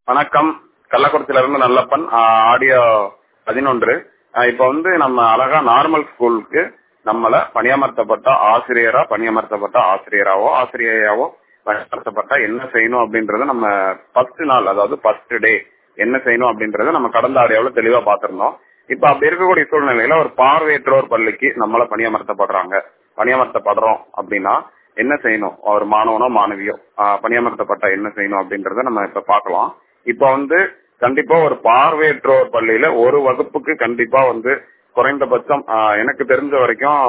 வணக்கம் கள்ளக்குறிச்சியில இருந்து நல்லப்பன் ஆடியோ பதினொன்று இப்ப வந்து நம்ம அழகா நார்மல் ஸ்கூலுக்கு நம்மள பணியமர்த்தப்பட்ட ஆசிரியரா பணியமர்த்தப்பட்ட ஆசிரியராவோ ஆசிரியையாவோ பணியமர்த்தப்பட்ட என்ன செய்யணும் அப்படின்றத நம்ம ஃபர்ஸ்ட் நாள் அதாவது ஃபர்ஸ்ட் டே என்ன செய்யணும் அப்படின்றத நம்ம கடந்த ஆடியோவில் தெளிவா பார்த்திருந்தோம் இப்ப அப்படி இருக்கக்கூடிய சூழ்நிலையில ஒரு பார்வையற்றோர் பள்ளிக்கு நம்மள பணியமர்த்தப்படுறாங்க பணியமர்த்தப்படுறோம் அப்படின்னா என்ன செய்யணும் ஒரு மாணவனோ மாணவியோ பணியமர்த்தப்பட்ட என்ன செய்யணும் அப்படின்றத நம்ம இப்ப பார்க்கலாம் இப்ப வந்து கண்டிப்பா ஒரு பார்வையற்றோர் பள்ளியில ஒரு வகுப்புக்கு கண்டிப்பா வந்து குறைந்தபட்சம் எனக்கு தெரிஞ்ச வரைக்கும்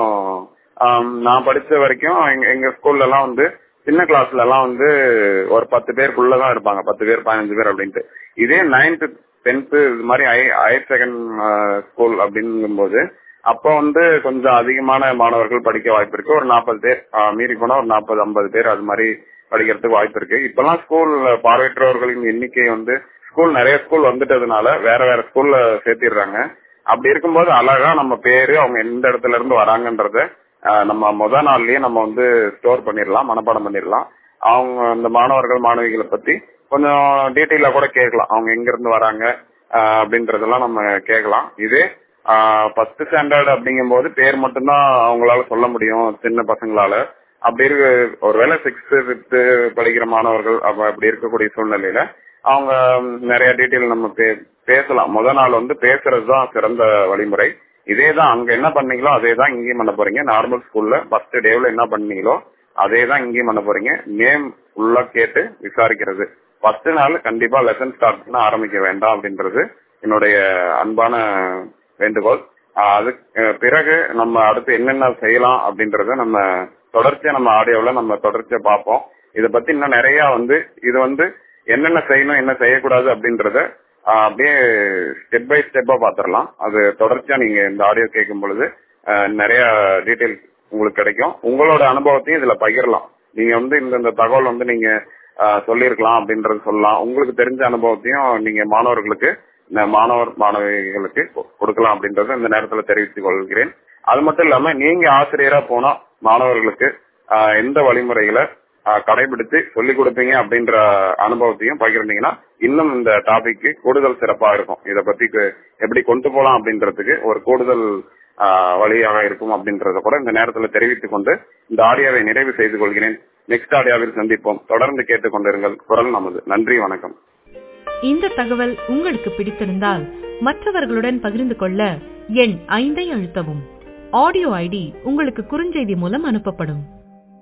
நான் படிச்ச வரைக்கும் எங்க ஸ்கூல்ல எல்லாம் வந்து சின்ன கிளாஸ்ல எல்லாம் வந்து ஒரு பத்து பேருக்குள்ளதான் இருப்பாங்க பத்து பேர் பதினஞ்சு பேர் அப்படின்ட்டு இதே நைன்த் டென்த் இது மாதிரி ஹையர் செகண்ட் ஸ்கூல் அப்படிங்கும்போது அப்ப வந்து கொஞ்சம் அதிகமான மாணவர்கள் படிக்க வாய்ப்பு இருக்கு ஒரு நாற்பது பேர் மீறி போனா ஒரு நாற்பது ஐம்பது பேர் அது மாதிரி படிக்கிறதுக்கு வாய்ப்பு இருக்கு இப்பெல்லாம் ஸ்கூல் பார்வையற்றவர்களின் எண்ணிக்கை வந்து ஸ்கூல் நிறைய ஸ்கூல் வந்துட்டதுனால வேற வேற ஸ்கூல்ல சேர்த்திடுறாங்க அப்படி இருக்கும்போது அழகா நம்ம பேரு அவங்க எந்த இடத்துல இருந்து வராங்கன்றத நம்ம முத நாள்லயே நம்ம வந்து ஸ்டோர் பண்ணிடலாம் மனப்பாடம் பண்ணிடலாம் அவங்க அந்த மாணவர்கள் மாணவிகளை பத்தி கொஞ்சம் டீட்டெயிலா கூட கேட்கலாம் அவங்க எங்க இருந்து வராங்க அப்படின்றதெல்லாம் நம்ம கேட்கலாம் இதே ஃபர்ஸ்ட் ஸ்டாண்டர்ட் அப்படிங்கும் போது பேர் மட்டும்தான் அவங்களால சொல்ல முடியும் சின்ன பசங்களால அப்படி இருக்க ஒருவேளை சிக்ஸ்த் பிப்த் படிக்கிற மாணவர்கள் அப்படி இருக்கக்கூடிய சூழ்நிலையில அவங்க நிறைய டீட்டெயில் நம்ம பேசலாம் முத நாள் வந்து பேசுறது தான் சிறந்த வழிமுறை இதே தான் அங்க என்ன பண்ணீங்களோ அதே தான் இங்கேயும் பண்ண போறீங்க நார்மல் ஸ்கூல்ல ஃபர்ஸ்ட் டேவ்ல என்ன பண்ணீங்களோ அதே தான் இங்கேயும் பண்ண போறீங்க நேம் உள்ள கேட்டு விசாரிக்கிறது ஃபர்ஸ்ட் நாள் கண்டிப்பா லெசன் ஸ்டார்ட் பண்ண ஆரம்பிக்க வேண்டாம் அப்படின்றது என்னுடைய அன்பான வேண்டுகோள் அது பிறகு நம்ம அடுத்து என்னென்ன செய்யலாம் அப்படின்றத நம்ம தொடர்ச்சியா நம்ம ஆடியோவில் நம்ம தொடர்ச்சியா பார்ப்போம் இதை பத்தி இன்னும் நிறைய வந்து இது வந்து என்னென்ன செய்யணும் என்ன செய்யக்கூடாது அப்படின்றத அப்படியே ஸ்டெப் பை ஸ்டெப்பா பாத்திரலாம் அது தொடர்ச்சியா நீங்க இந்த ஆடியோ கேட்கும் பொழுது நிறைய டீட்டெயில் உங்களுக்கு கிடைக்கும் உங்களோட அனுபவத்தையும் இதுல பகிரலாம் நீங்க வந்து இந்த தகவல் வந்து நீங்க சொல்லியிருக்கலாம் அப்படின்றது சொல்லலாம் உங்களுக்கு தெரிஞ்ச அனுபவத்தையும் நீங்க மாணவர்களுக்கு மாணவர் மாணவிகளுக்கு கொடுக்கலாம் அப்படின்றத இந்த நேரத்துல தெரிவித்துக் கொள்கிறேன் அது மட்டும் இல்லாம நீங்க ஆசிரியரா போனா மாணவர்களுக்கு எந்த வழிமுறைகளை கடைபிடித்து சொல்லிக் கொடுப்பீங்க அப்படின்ற அனுபவத்தையும் பகிர்ந்தீங்கன்னா இன்னும் இந்த டாபிக் கூடுதல் சிறப்பா இருக்கும் இத பத்தி எப்படி கொண்டு போலாம் அப்படின்றதுக்கு ஒரு கூடுதல் வழியாக இருக்கும் அப்படின்றத கூட இந்த நேரத்துல தெரிவித்துக் கொண்டு இந்த ஆடியோவை நிறைவு செய்து கொள்கிறேன் நெக்ஸ்ட் ஆடியோவில் சந்திப்போம் தொடர்ந்து கேட்டுக்கொண்டிருங்கள் குரல் நமது நன்றி வணக்கம் இந்த தகவல் உங்களுக்கு பிடித்திருந்தால் மற்றவர்களுடன் பகிர்ந்து கொள்ள எண் ஐந்தை அழுத்தவும் ஆடியோ ஐடி உங்களுக்கு குறுஞ்செய்தி மூலம் அனுப்பப்படும்